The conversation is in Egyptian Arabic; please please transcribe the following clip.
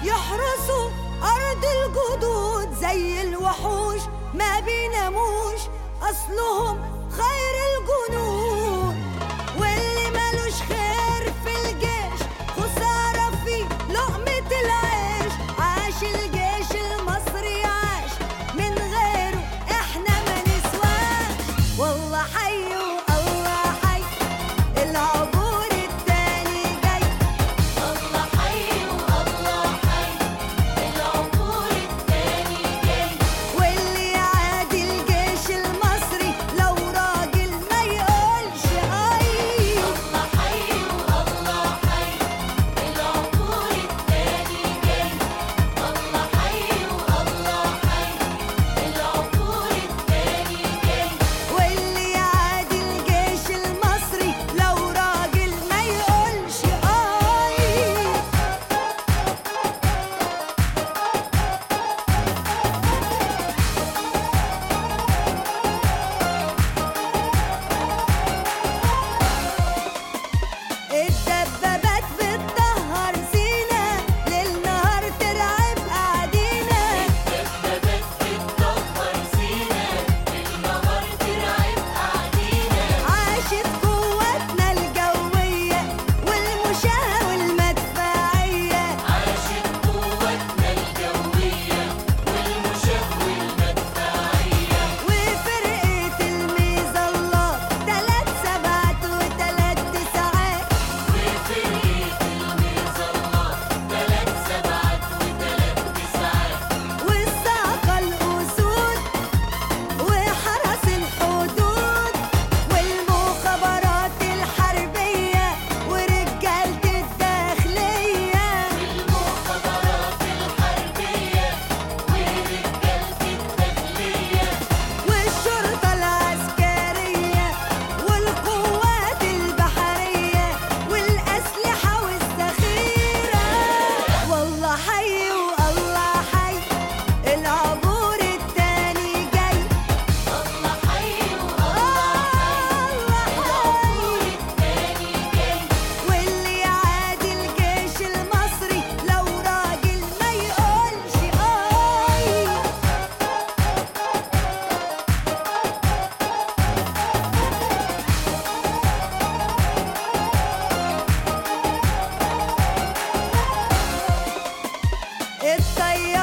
يحرسوا أرض الجدود زي الوحوش ما بيناموش أصلهم خير الجنود واللي ملوش خير في الجيش خسارة في لقمة العيش عاش الجيش المصري عاش من غيره احنا ما نسواش والله حي والله حي العبور التاني جاي الله حي والله حي العبور التاني جاي واللي يعادي الجيش المصري لو راجل ما يقولش اي الله حي والله حي العبور التاني جاي الله حي والله حي العبور التاني جاي واللي يعادي الجيش المصري لو راجل ما يقولش اي الدبابات بتطهر سينا ليل نهار ترعب قاعدينا دبابات بتدمر سينا النهار ترعب قاعدينا عاشت قوتنا الجوية والمشاة والمدفعية عاشت قوتنا الجوية والمشاة والمدفعية وفرقة الميزة الله تلات سبعات وتلات تسعات وفرقة المظلات تلات سبعات وتلات تسعات والساقة الأسود وحرس الحدود والمخابرات الحربية ورجالة الداخلية المخابرات الحربية ورجالة الداخلية والشرطة العسكرية والقوات البحرية والأسلحة والذخيرة والله حي والله حي العبور التاني جاي الله حي والله الله حي التاني جاي واللي يعادي الجيش المصري لو راجل ما يقولش اي الطيارة